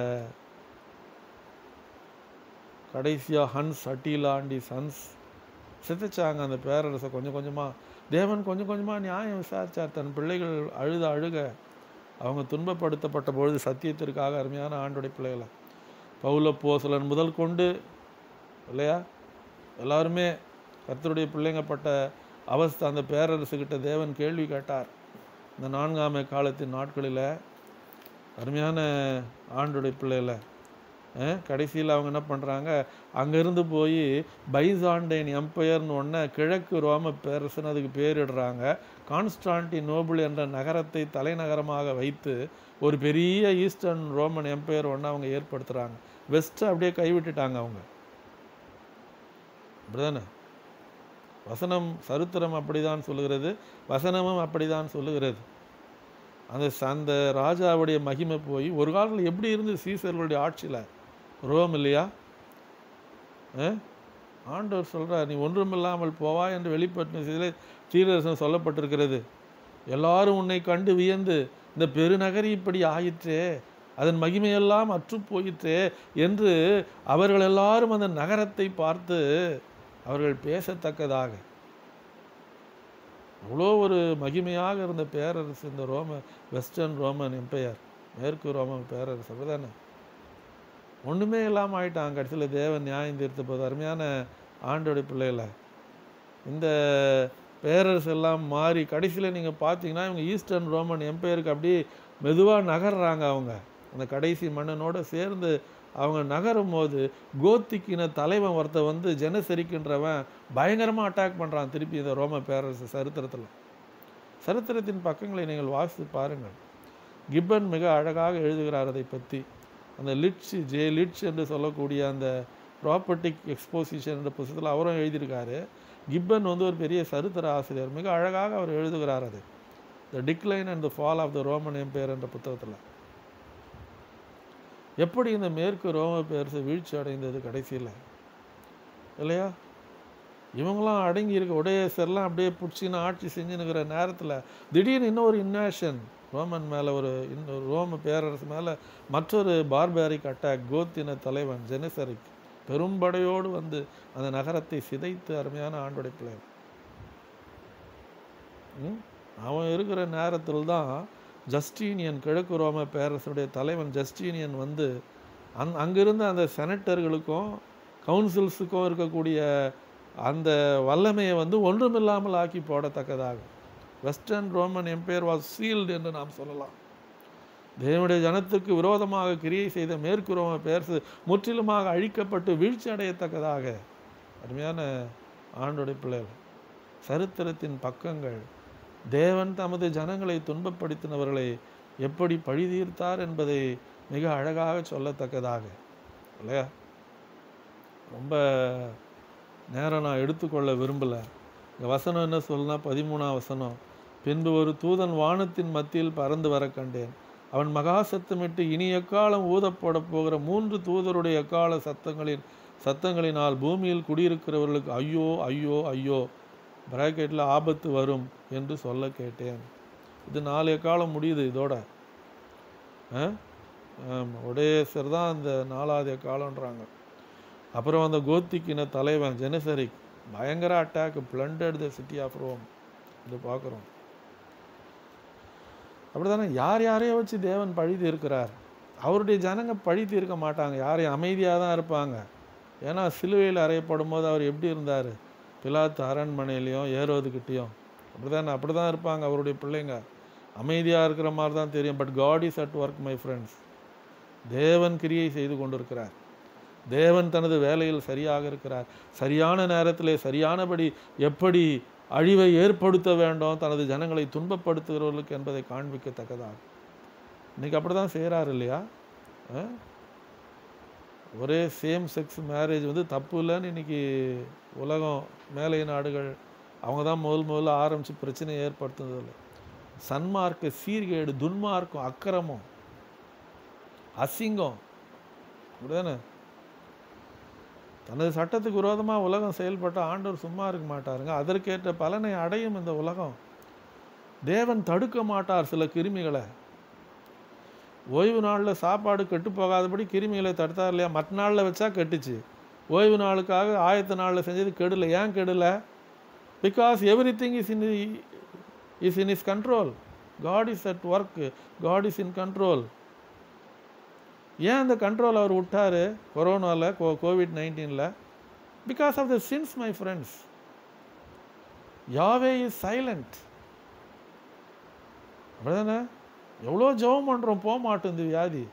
கடைசியாக ஹன்ஸ் அட்டிலாண்டி சன்ஸ் சிதைச்சாங்க அந்த பேரரசை கொஞ்சம் கொஞ்சமாக தேவன் கொஞ்சம் கொஞ்சமாக நியாயம் விசாரித்தார் தன் பிள்ளைகள் அழுத அழுக அவங்க துன்பப்படுத்தப்பட்ட பொழுது சத்தியத்திற்காக அருமையான ஆண்டுடைய பிள்ளைகளை பவுல போசலன் முதல் கொண்டு இல்லையா எல்லாருமே கர்த்தருடைய பிள்ளைங்கப்பட்ட அவஸ்தை அந்த பேரரசுகிட்ட தேவன் கேள்வி கேட்டார் இந்த நான்காம் காலத்தின் நாட்களில் அருமையான ஆண்டுடைய பிள்ளைகளை கடைசியில் அவங்க என்ன பண்ணுறாங்க அங்கேருந்து போய் பைசாண்டைன் எம்பையர்னு ஒன்று கிழக்கு ரோம பேரரசுன்னு அதுக்கு பேரிடுறாங்க கான்ஸ்டான்டி நோபுள் என்ற நகரத்தை தலைநகரமாக வைத்து ஒரு பெரிய ஈஸ்டர்ன் ரோமன் எம்பையர் ஒன்று அவங்க ஏற்படுத்துகிறாங்க வெஸ்ட்டை அப்படியே கைவிட்டுட்டாங்க அவங்க அப்படிதானே வசனம் சரித்திரம் அப்படிதான் சொல்லுகிறது வசனமும் அப்படிதான் சொல்லுகிறது அந்த ச- அந்த ராஜாவுடைய மகிமை போய் ஒரு காலத்தில் எப்படி இருந்து சீசர்களுடைய ஆட்சியில் ரோம் இல்லையா ஆ? ஆண்டவர் சொல்றார் நீ ஒன்றுமில்லாமல் போவா என்று வெளிப்பட்ட செய்தியில் தீரரசன் சொல்லப்பட்டிருக்கிறது எல்லாரும் உன்னை கண்டு வியந்து இந்த பெருநகரி இப்படி ஆயிற்றே அதன் மகிமையெல்லாம் அற்று போயிற்றே என்று அவர்கள் எல்லாரும் அந்த நகரத்தை பார்த்து அவர்கள் பேசத்தக்கதாக அவ்வளோ ஒரு மகிமையாக இருந்த பேரரசு இந்த ரோம வெஸ்டர்ன் ரோமன் எம்பையர் மேற்கு ரோமன் பேரரசு அப்படிதானே ஒன்றுமே இல்லாமல் ஆயிட்டான் கடைசியில் தேவன் நியாயம் தீர்த்த போது அருமையான ஆண்டோடைய பிள்ளைகளை இந்த பேரரசு எல்லாம் மாறி கடைசியில் நீங்கள் பார்த்தீங்கன்னா இவங்க ஈஸ்டர்ன் ரோமன் எம்பையருக்கு அப்படியே மெதுவாக நகர்றாங்க அவங்க அந்த கடைசி மன்னனோட சேர்ந்து அவங்க நகரும் போது கோத்திக்கின தலைவன் ஒருத்தன் வந்து ஜனசரிக்கின்றவன் பயங்கரமாக அட்டாக் பண்ணுறான் திருப்பி இந்த ரோம பேரரசு சரித்திரத்தில் சரித்திரத்தின் பக்கங்களை நீங்கள் வாசித்து பாருங்கள் கிப்பன் மிக அழகாக எழுதுகிறார் அதை பற்றி அந்த லிட்ஸ் ஜே லிட்ஸ் என்று சொல்லக்கூடிய அந்த ப்ராப்பர்ட்டிக் எக்ஸ்போசிஷன் என்ற புத்தகத்தில் அவரும் எழுதியிருக்காரு கிப்பன் வந்து ஒரு பெரிய சரித்திர ஆசிரியர் மிக அழகாக அவர் எழுதுகிறார் அது the decline and the fall of the Roman empire என்ற புத்தகத்தில் எப்படி இந்த மேற்கு ரோம பேரரசு வீழ்ச்சி அடைந்தது கடைசியில் இல்லையா இவங்களாம் அடங்கி இருக்க உடையசர்லாம் அப்படியே பிடிச்சின்னு ஆட்சி செஞ்சுன்னுக்கிற நேரத்தில் திடீர்னு இன்னொரு இன்வேஷன் ரோமன் மேலே ஒரு இன்னொரு ரோம பேரரசு மேலே மற்றொரு பார்பாரிக் அட்டாக் கோத்தின தலைவன் ஜெனிசரிக் பெரும்படையோடு வந்து அந்த நகரத்தை சிதைத்து அருமையான ஆண்டோடைய பிள்ளை ம்? அவன் இருக்கிற நேரத்தில் தான் ஜஸ்டீனியன் கிழக்கு ரோம பேரரசுடைய தலைவன் ஜஸ்டீனியன் வந்து அங் அங்கிருந்த அந்த செனட்டர்களுக்கும் கவுன்சில்ஸுக்கும் இருக்கக்கூடிய அந்த வல்லமையை வந்து ஒன்றுமில்லாமல் ஆக்கி போடத்தக்கதாக western Roman empire was sealed என்று நாம் சொல்லலாம் தேவனுடைய ஜனத்துக்கு விரோதமாக கிரியை செய்த மேற்கு ரோம பேரரசு முற்றிலுமாக அழிக்கப்பட்டு வீழ்ச்சி அடையத்தக்கதாக அருமையான ஆண்டுடைய பிள்ளைகள் சரித்திரத்தின் பக்கங்கள் தேவன் தமது ஜனங்களை துன்பப்படுத்தினவர்களை எப்படி பழிதீர்த்தார் என்பதை மிக அழகாக சொல்லத்தக்கதாக இல்லையா ரொம்ப நேரம் நான் எடுத்துக்கொள்ள விரும்பலை இந்த வசனம் என்ன சொல்லுனா பதிமூணாம் வசனம் பின்பு ஒரு தூதன் வானத்தின் மத்தியில் பறந்து வர கண்டேன் அவன் மகா சத்தமிட்டு இனி எக்காலம் ஊதப்பட போகிற மூன்று தூதருடைய எக்கால சத்தங்களின் சத்தங்களினால் பூமியில் குடியிருக்கிறவர்களுக்கு ஐயோ ஐயோ ஐயோ பிராக்கெட்டில் ஆபத்து வரும் என்று சொல்ல கேட்டேன் இது நாலு எக்காலம் முடியுது இதோட ஆ? ஆமா, உடையசர் தான் அந்த நாலாவது எக்காலன்றாங்க அப்புறம் அந்த கோத்திக்கின தலைவன் ஜெனசரிக் பயங்கர attack plundered the city of Rome இது பார்க்குறோம் அப்படிதானே யார் யாரையோ வச்சு தேவன் பழி தீர்க்கிறார் அவருடைய ஜனங்க பழி தீர்க்க மாட்டாங்க யாரையும் அமைதியாக தான் இருப்பாங்க ஏன்னா சிலுவையில் அறையப்படும் போது அவர் எப்படி இருந்தார் பிலாத்து அரண்மனையிலையும் ஏரோதுக்கிட்டேயும் அப்படிதானே அப்படி தான் இருப்பாங்க அவருடைய பிள்ளைங்க அமைதியாக இருக்கிற மாதிரி தான் தெரியும் but God is at work my friends தேவன் கிரியை செய்து கொண்டிருக்கிறார் தேவன் தனது வேலையில் சரியாக இருக்கிறார் சரியான நேரத்திலே சரியானபடி எப்படி அழிவை ஏற்படுத்த வேண்டும் தனது ஜனங்களை துன்பப்படுத்துகிறவர்களுக்கு என்பதை காண்பிக்கத்தக்கதாகும் இன்னைக்கு அப்படி தான் செய்கிறார் இல்லையா ஆ? ஒரே சேம் செக்ஸ் மேரேஜ் வந்து தப்பு இல்லைன்னு இன்னைக்கு உலகம் மேலை நாடுகள் அவங்க தான் முதல் முதல்ல ஆரம்பித்து பிரச்சனையை ஏற்படுத்துனதில்லை சன்மார்க்க சீர்கேடு துன்மார்க்கம் அக்கிரமம் அசிங்கம் அப்படிதானே தனது சட்டத்துக்கு விரோதமாக உலகம் செயல்பட்ட ஆண்டவர் சும்மா இருக்க மாட்டாருங்க அதற்கேற்ற பலனை அடையும் இந்த உலகம் தேவன் தடுக்க மாட்டார் சில கிருமிகளை ஓய்வு நாளில் சாப்பாடு கெட்டு போகாதபடி கிருமிகளை தடுத்தார் இல்லையா மற்ற நாளில் வச்சா கெட்டுச்சு ஓய்வு நாளுக்காக ஆயத்த நாளில் செஞ்சது கெடல ஏன் கெடல because everything is in is in is control God is at work God is in control ஏன் அந்த கண்ட்ரோல் அவர் விட்டாரு கொரோனாவில் கோ கோவிட் நைன்டீனில் because of the sins my friends Yahweh is silent அப்படிதானே எவ்வளோ ஜெபம் பண்ணுறோம் போக மாட்டேங்குது வியாதி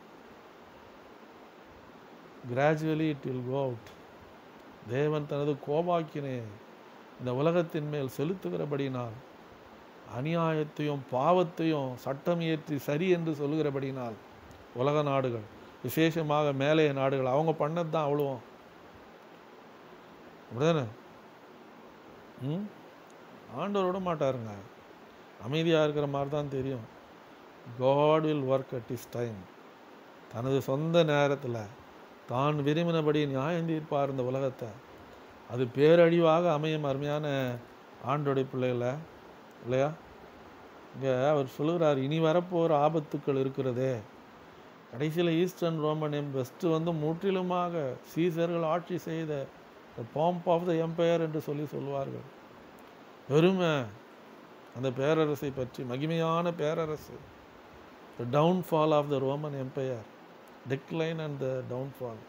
gradually it will go out தேவன் தனது கோபாக்கினை இந்த உலகத்தின் மேல் செலுத்துகிறபடினால் அநியாயத்தையும் பாவத்தையும் சட்டம் இயற்றி சரி என்று சொல்லுகிறபடினால் உலக நாடுகள் விசேஷமாக மேலைய நாடுகள் அவங்க பண்ணது தான் அவ்வளோவும் அப்படிதானே ம் ஆண்டவர் விட மாட்டாருங்க அமைதியாக இருக்கிற மாதிரி தான் தெரியும் God will work at his time தனது சொந்த நேரத்தில் தான் விரும்பினபடி நியாயம் தீர்ப்பார் இந்த உலகத்தை அது பேரழிவாக அமையும் அருமையான ஆண்டோடைய பிள்ளைகளை இல்லையா இங்கே அவர் சொல்லுகிறார் இனி வரப்போகிற ஆபத்துக்கள் இருக்கிறதே கடைசியில் ஈஸ்டர்ன் ரோமன் எம் வெஸ்ட்டு வந்து முற்றிலுமாக சீசர்கள் ஆட்சி செய்த பாம்ப் ஆஃப் த எம்பையர் என்று சொல்லி சொல்வார்கள் வெறுமை அந்த பேரரசை பற்றி மகிமையான பேரரசு the downfall of the Roman empire decline and the downfall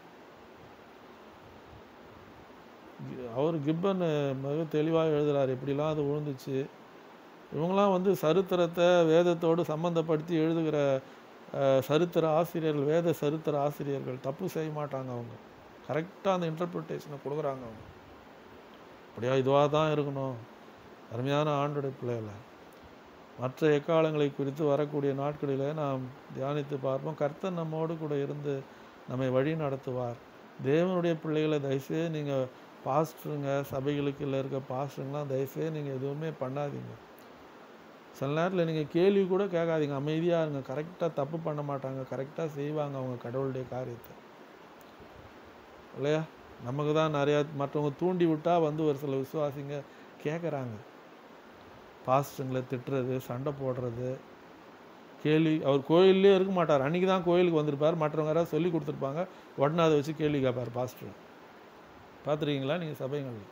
அவர் கிப்பன் மிக தெளிவாக எழுதுறார் இப்படிலாம் அது விழுந்துச்சு இவங்களாம் வந்து சரித்திரத்தை வேதத்தோடு சம்மந்தப்படுத்தி எழுதுகிற அஹ், சரித்திர ஆசிரியர்கள் வேத சரித்திர ஆசிரியர்கள் தப்பு செய்ய மாட்டாங்க அவங்க கரெக்டாக அந்த இன்டர்பிரிட்டேஷனை கொடுக்குறாங்க அவங்க அப்படியா இதுவாக தான் இருக்கணும் அருமையான ஆண்டுடைய பிள்ளைகளை மற்ற எக்காலங்களை குறித்து வரக்கூடிய நாட்களில் நாம் தியானித்து பார்ப்போம் கர்த்தர் நம்மோடு கூட இருந்து நம்மை வழி நடத்துவார் தேவனுடைய பிள்ளைகளை தயவுசெய்து நீங்கள் பாஸ்டருங்க சபைகளுக்கு இல்லை இருக்க பாஸ்டருங்களாம் தயவுசெய்து நீங்கள் எதுவுமே பண்ணாதீங்க சில நேரத்தில் நீங்கள் கேள்வி கூட கேட்காதீங்க அமைதியாக இருங்க கரெக்டாக தப்பு பண்ண மாட்டாங்க கரெக்டாக செய்வாங்க அவங்க கடவுளுடைய காரியத்தை இல்லையா நமக்கு தான் நிறையா மற்றவங்க தூண்டி விட்டால் வந்து ஒரு சில விசுவாசிங்க கேட்குறாங்க பாஸ்டருங்களை திட்டுறது சண்டை போடுறது கேள்வி அவர் கோயிலே இருக்க மாட்டார் அன்றைக்கி தான் கோயிலுக்கு வந்திருப்பார் மற்றவங்க யாராவது சொல்லி கொடுத்துருப்பாங்க உடனே அதை வச்சு கேள்வி கேட்பார் பாஸ்டர் பார்த்துருக்கீங்களா நீங்கள் சபைகளில்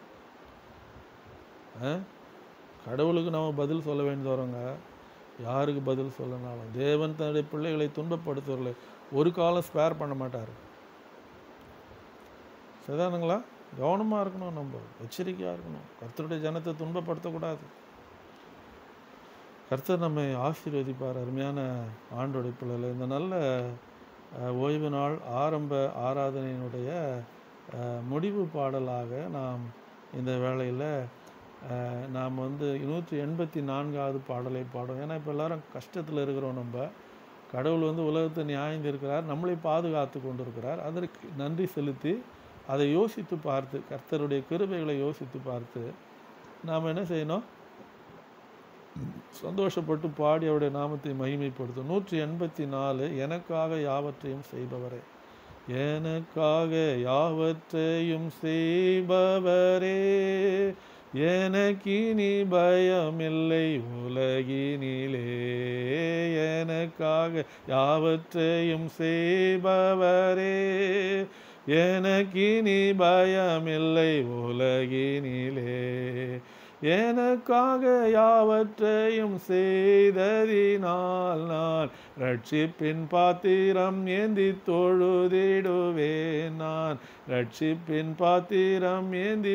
ஆ கடவுளுக்கு நம்ம பதில் சொல்ல வேண்டியது வரோங்க யாருக்கு பதில் சொல்லனாலும் தேவன் தன்னுடைய பிள்ளைகளை துன்பப்படுத்துவர்களை ஒரு காலம் ஸ்பேர் பண்ண மாட்டார் சரிதானுங்களா கவனமாக இருக்கணும் நம்ம எச்சரிக்கையாக இருக்கணும் கர்த்தருடைய ஜனத்தை துன்பப்படுத்தக்கூடாது கர்த்தர் நம்மை ஆசீர்வதிப்பார் அருமையான ஆண்டோடைய பிள்ளைகளை இந்த நல்ல அஹ், ஓய்வு நாள் ஆரம்ப ஆராதனையினுடைய அஹ், முடிவு பாடலாக நாம் இந்த வேளையில் நாம் வந்து நூற்றி எண்பத்தி நான்காவது பாடலை பாடும் ஏன்னா இப்போ எல்லாரும் கஷ்டத்தில் இருக்கிறோம் நம்ம கடவுள் வந்து உலகத்தை நியாயம் இருக்கிறார் நம்மளை பாதுகாத்து கொண்டிருக்கிறார் அதற்கு நன்றி செலுத்தி அதை யோசித்து பார்த்து கர்த்தருடைய கிருபைகளை யோசித்து பார்த்து நாம் என்ன செய்யணும் சந்தோஷப்பட்டு பாடி அவருடைய நாமத்தை மகிமைப்படுத்தும் நூற்றி எண்பத்தி நாலு எனக்காக யாவற்றையும் செய்பவரே எனக்காக யாவற்றையும் செய்பவரே எனக்கினி பயமில்லை உலகினிலே எனக்காக யாவற்றையும் செய்பவரே எனக்கினி பயமில்லை உலகினிலே எனக்காக யாவற்றையும் செய்ததினால் நான் ரட்சிப்பின் பாத்திரம் ஏந்தி தொழுதிடுவேன் நான் ரட்சிப்பின் பாத்திரம் ஏந்தி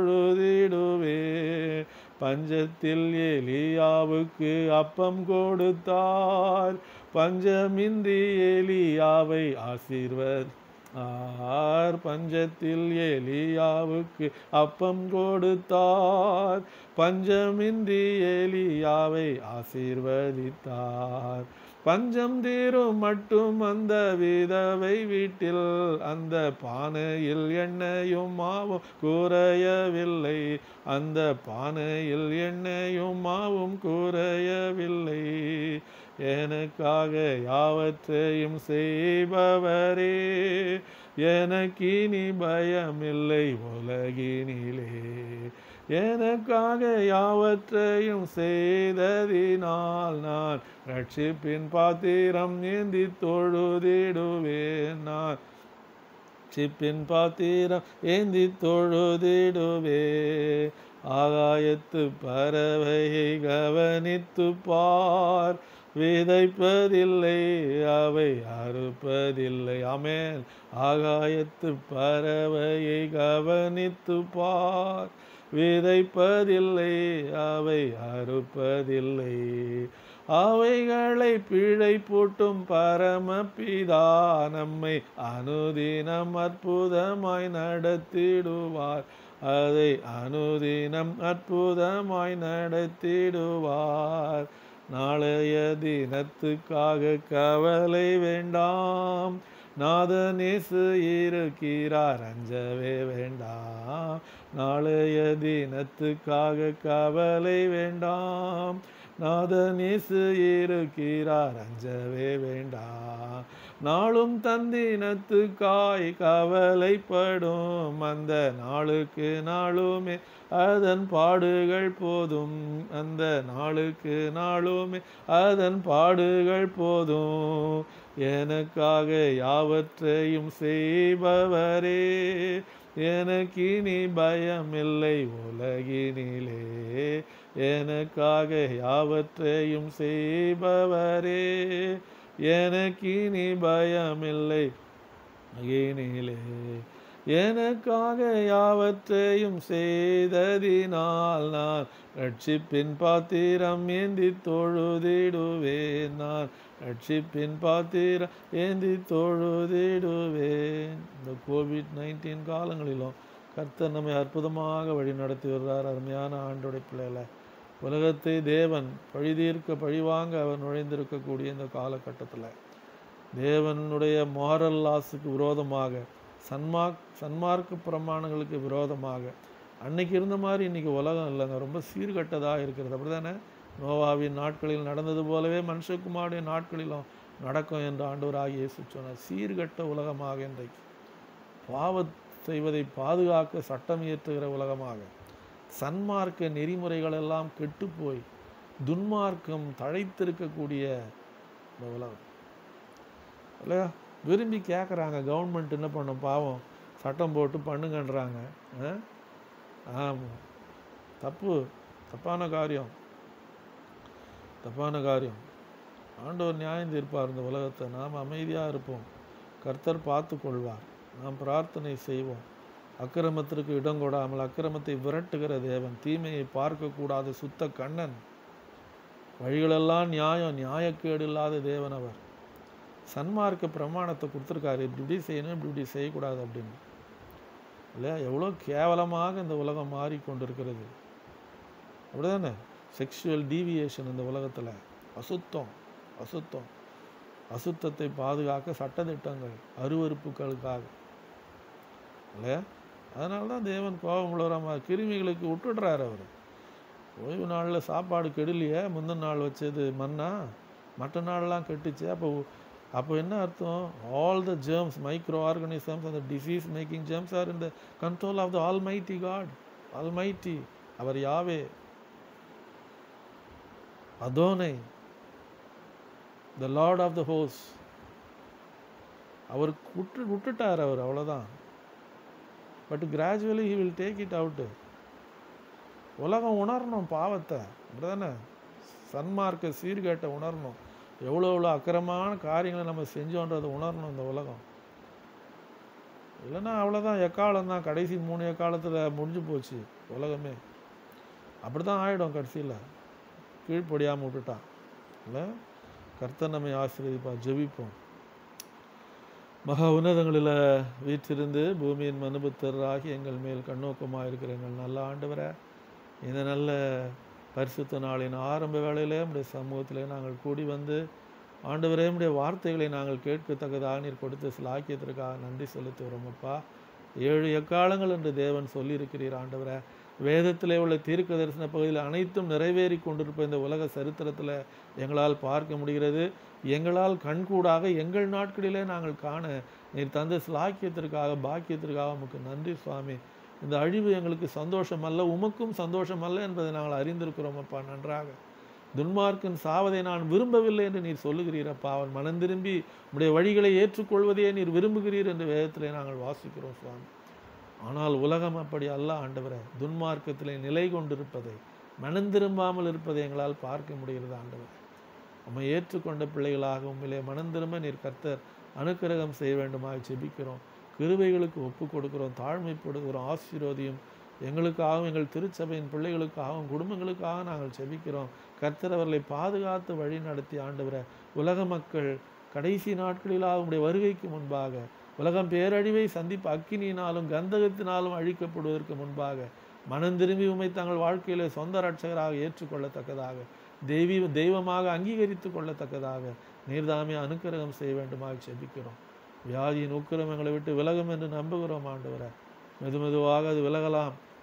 தொழுதிடுவேன் பஞ்சத்தில் எலியாவுக்கு அப்பம் கொடுத்தார் பஞ்சமின்றி எலியாவை ஆசீர்வத் ஆர் பஞ்சத்தில் எலியாவுக்கு அப்பம் கொடுத்தார் பஞ்சமின்றி எலியாவை ஆசீர்வதித்தார் பஞ்சம் தீரும் மட்டும் அந்த விதவை வீட்டில் அந்த பானையில் எண்ணெயும் மாவும் குறையவில்லை அந்த பானையில் எண்ணெயும் மாவும் குறையவில்லை எனக்காக யாவற்றையும் செய்பவரே எனக்கினி பயமில்லை உலகினிலே எனக்காக யாவற்றையும் செய்ததினால் நான் ரட்சிப்பின் பாத்திரம் ஏந்தி தொழுதிடுவேன் நான் சிப்பின் பாத்திரம் ஏந்தி தொழுதிடுவே ஆகாயத்து பறவையை கவனித்து பார் விதைப்பதில்லை அவை அறுப்பதில்லை ஆமென் ஆகாயத்து பறவையை கவனித்து பார் விதைப்பதில்லை அவை அறுப்பதில்லை அவைகளை பிழை பூட்டும் பரமபிதா நம்மை அனுதினம் அற்புதமாய் நடத்திடுவார் அதை அனுதினம் அற்புதமாய் நடத்திடுவார் நாளைய தினத்துக்காக கவலை வேண்டாம் நாதனேசு இருக்கிறார் அஞ்சவே வேண்டாம் நாளைய தினத்துக்காக கவலை வேண்டாம் நாதன் இயேசு இருக்கிறார் அஞ்சவே வேண்டாம் நாளும் தந்தினத்துக்காய் கவலைப்படும் அந்த நாளுக்கு நாளுமே அதன் பாடுகள் போதும் அந்த நாளுக்கு நாளுமே அதன் பாடுகள் போதும் எனக்காக யாவற்றையும் செய்பவரே எனக்கு இனி பயமில்லை உலகினிலே எனக்காக யாவற்றையும் செய்பவரே எனக்கு இனி பயமில்லை உலகினிலே எனக்காக யாவற்றையும் செய்ததினால் நான் ரட்சிப்பின் பாத்திரம் ஏந்தி தொழுதிடுவேன் நான் ரட்சிப்பின் பாத்திரம் ஏந்தி தொழுதிடுவேன் இந்த கோவிட் நைன்டீன் காலங்களிலும் கர்த்தர் நம்மை அற்புதமாக வழி நடத்தி வருகிறார் அருமையான ஆண்டோடைய பிள்ளைகளை உலகத்தை தேவன் பழிதீர்க்க பழிவாங்க அவர் நுழைந்திருக்கக்கூடிய இந்த காலகட்டத்தில் தேவனுடைய மாரல் லாஸுக்கு விரோதமாக சன்மார்க் சன்மார்க்க பிரமாணங்களுக்கு விரோதமாக அன்னைக்கு இருந்த மாதிரி இன்னைக்கு உலகம் இல்லைங்க ரொம்ப சீர்கட்டதாக இருக்கிறது அப்படிதானே நோவாவின் நாட்களில் நடந்தது போலவே மனுஷகுமாருடைய நாட்களிலும் நடக்கும் என்று ஆண்டவராகிய இயேசு சொன்னார் சீர்கட்ட உலகமாக இன்றைக்கு பாவ செய்வதை பாதுகாக்க சட்டம் இயற்றுகிற உலகமாக சன்மார்க்க நெறிமுறைகள் எல்லாம் கெட்டுப்போய் துன்மார்க்கம் தழைத்திருக்கக்கூடிய இந்த உலகம் இல்லையா விரும்பி கேட்குறாங்க கவர்மெண்ட் என்ன பண்ணும் பாவம் சட்டம் போட்டு பண்ணுங்கன்றாங்க ஆமாம் தப்பு தப்பான காரியம் தப்பான காரியம் ஆண்டவர் நியாயம் தீர்ப்பார் இந்த உலகத்தை நாம் அமைதியாக இருப்போம் கர்த்தர் பார்த்து கொள்வார் நாம் பிரார்த்தனை செய்வோம் அக்கிரமத்திற்கு இடம் கொடாமல் அக்கிரமத்தை விரட்டுகிற தேவன் தீமையை பார்க்கக்கூடாத சுத்த கண்ணன் வழிகளெல்லாம் நியாயம் நியாயக்கேடு இல்லாத தேவன் அவர் சன்மார்க்க பிரமாணத்தை கொடுத்துருக்காரு இப்படி இப்படி செய்யணும் இப்படி இப்படி செய்யக்கூடாது அப்படின்னு இல்லையா எவ்வளோ கேவலமாக இந்த உலகம் மாறிக்கொண்டிருக்கிறது அப்படிதானே செக்ஷுவல் டீவியேஷன் இந்த உலகத்தில் அசுத்தம் அசுத்தம் அசுத்தத்தை பாதுகாக்க சட்டத்திட்டங்கள் அருவறுப்புகளுக்காக இல்லையா அதனால தான் தேவன் கோபம் உள்ளவராம கிருமிகளுக்கு விட்டுடுறாரு அவர் ஓய்வு நாளில் சாப்பாடு கெடலையே முந்தின நாள் வச்சது மண்ணா மற்ற நாள்லாம் கெட்டுச்சு அப்போ அப்போ என்ன அர்த்தம் all the germs microorganisms அந்த disease making germs are in the control of the almighty God almighty அவர் Yahweh Adonai the lord of the ஹோஸ் அவர் விட்டு விட்டுட்டார் அவர் அவ்வளோதான் but gradually he will take it out உலகம் உணரணும் பாவத்தை அப்படிதானே சன்மார்க்க சீர்கேட்டை உணரணும் எவ்வளோ எவ்வளோ அக்கிரமான காரியங்களை நம்ம செஞ்சோன்றதை உணரணும் இந்த உலகம் இல்லைன்னா அவ்வளோதான் எக்காலம் தான் கடைசி மூணு எக்காலத்தில் முடிஞ்சு போச்சு உலகமே அப்படி தான் ஆகிடும் கடைசியில் கீழ்ப்படியாமல் விட்டுட்டான் இல்லை கர்த்தர் நம்மை ஆசீர்வதிப்பா ஜெபிப்போம் மகா உன்னதங்களில் வீற்றிருந்து பூமியின் மனுபுத்தராகி எங்கள் மேல் கண்ணோக்கமாக இருக்கிற எங்கள் நல்ல ஆண்டவரை இந்த நல்ல பரிசுத்த நாளின் ஆரம்ப வேளையிலே நம்முடைய சமூகத்திலே நாங்கள் கூடி வந்து ஆண்டவரே நம்முடைய வார்த்தைகளை நாங்கள் கேட்கத்தக்கதாக நீர் கொடுத்த சில ஆக்கியத்திற்காக நன்றி செலுத்துகிறோம் அப்பா ஏழு எக்காலங்கள் என்று தேவன் சொல்லியிருக்கிறீர் ஆண்டவரை வேதத்திலே உள்ள தீர்க்க தரிசன பகுதியில் அனைத்தும் நிறைவேறி கொண்டிருப்ப இந்த உலக சரித்திரத்தில் எங்களால் பார்க்க முடிகிறது எங்களால் கண்கூடாக எங்கள் நாட்களிலே நாங்கள் காண நீர் தந்த சிலாக்கியத்திற்காக பாக்கியத்திற்காக உமக்கு நன்றி சுவாமி இந்த அழிவு எங்களுக்கு சந்தோஷம் அல்ல உமக்கும் சந்தோஷம் அல்ல என்பதை நாங்கள் அறிந்திருக்கிறோம் அப்பா நன்றாக துன்மார்க்கன் சாவதை நான் விரும்பவில்லை என்று நீர் சொல்லுகிறீரப்பா அவன் மனம் திரும்பி உடைய வழிகளை ஏற்றுக்கொள்வதையே நீர் விரும்புகிறீர் என்று வேதத்திலே நாங்கள் வாசிக்கிறோம் சுவாமி ஆனால் உலகம் அப்படி அல்ல ஆண்டவரே துன்மார்க்கத்திலே நிலை கொண்டிருப்பதை மனம் திரும்பாமல் இருப்பதை எங்களால் பார்க்க முடிகிறது ஆண்டவரே நம்மை ஏற்றுக்கொண்ட பிள்ளைகளாக உண்மையிலே மனம் திரும்ப நீர் கர்த்தர் அனுக்கிரகம் செய்ய வேண்டுமாக ஜெபிக்கிறோம் கிருபைகளுக்கு ஒப்பு கொடுக்கிறோம் தாழ்மைப்படுகிறோம் ஆசீர்வதியும் எங்களுக்காகவும் எங்கள் திருச்சபையின் பிள்ளைகளுக்காகவும் குடும்பங்களுக்காக நாங்கள் செபிக்கிறோம் கர்த்தர் அவர்களை பாதுகாத்து வழி நடத்தி ஆண்டவரை உலக மக்கள் கடைசி நாட்களிலாக உடைய வருகைக்கு முன்பாக உலகம் பேரழிவை சந்திப்பு அக்கினியினாலும் கந்தகத்தினாலும் அழிக்கப்படுவதற்கு முன்பாக மனம் திரும்பி உமை தங்கள் வாழ்க்கையிலே சொந்த ரட்சகராக ஏற்றுக்கொள்ளத்தக்கதாக தெய்வீ தெய்வமாக அங்கீகரித்து கொள்ளத்தக்கதாக நீர்தாமே அனுக்கிரகம் செய்ய வேண்டுமாக செபிக்கிறோம் வியாதியின் உக்கிரமங்களை விட்டு விலகும் என்று நம்புகிறோம் ஆண்டவரை மெது மெதுவாக அது விலகலாம்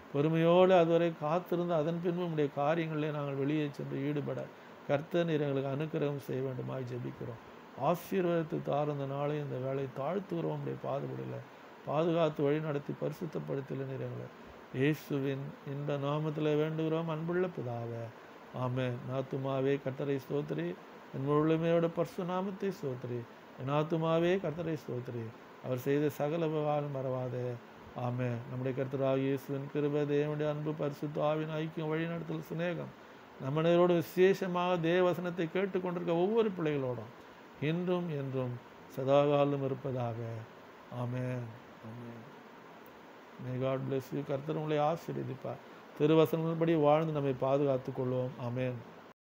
பொறுமையோடு அதுவரை காத்திருந்து அதன் பின்பு உடைய காரியங்களிலே நாங்கள் வெளியே சென்று ஈடுபட கர்த்தர் நீர் எங்களுக்கு அனுக்கிரகம் செய்ய வேண்டுமாய் ஜெபிக்கிறோம் ஆசீர்வாதத்தை தார் இந்த நாளை இந்த வேலை தாழ்த்துகிறோம் உடைய பாதுபடல பாதுகாத்து வழி நடத்தி பரிசுத்தப்படுத்தல நீர் எங்களை இயேசுவின் இந்த நாமத்தில் வேண்டுகிறோம் அன்புள்ள பிதாவே ஆமே நாத்துமாவே கர்த்தரை ஸ்தோத்திரி என் முழுமையோட பர்சு நாமத்தை ஸ்தோத்திரி என் ஆத்துமாவே கர்த்தரை ஸ்தோத்திரி அவர் செய்த சகல விவகாரம் மறவாதே ஆமே நம்முடைய கர்த்தராகிய இயேசுவின் கிருபை தேவனுடைய அன்பு பரிசுத்த ஆவின் ஐக்கியம் வழிநடத்தல் சிநேகம் நம்மனோடு விசேஷமாக தேவசனத்தை கேட்டுக்கொண்டிருக்க ஒவ்வொரு பிள்ளைகளோடும் இன்றும் என்றும் சதாகாலம் இருப்பதாக amen amen may God bless you கர்த்தர் உங்களை ஆசீர்வதிப்பார் திருவசனப்படி வாழ்ந்து நம்மை பாதுகாத்துக் கொள்வோம் ஆமென்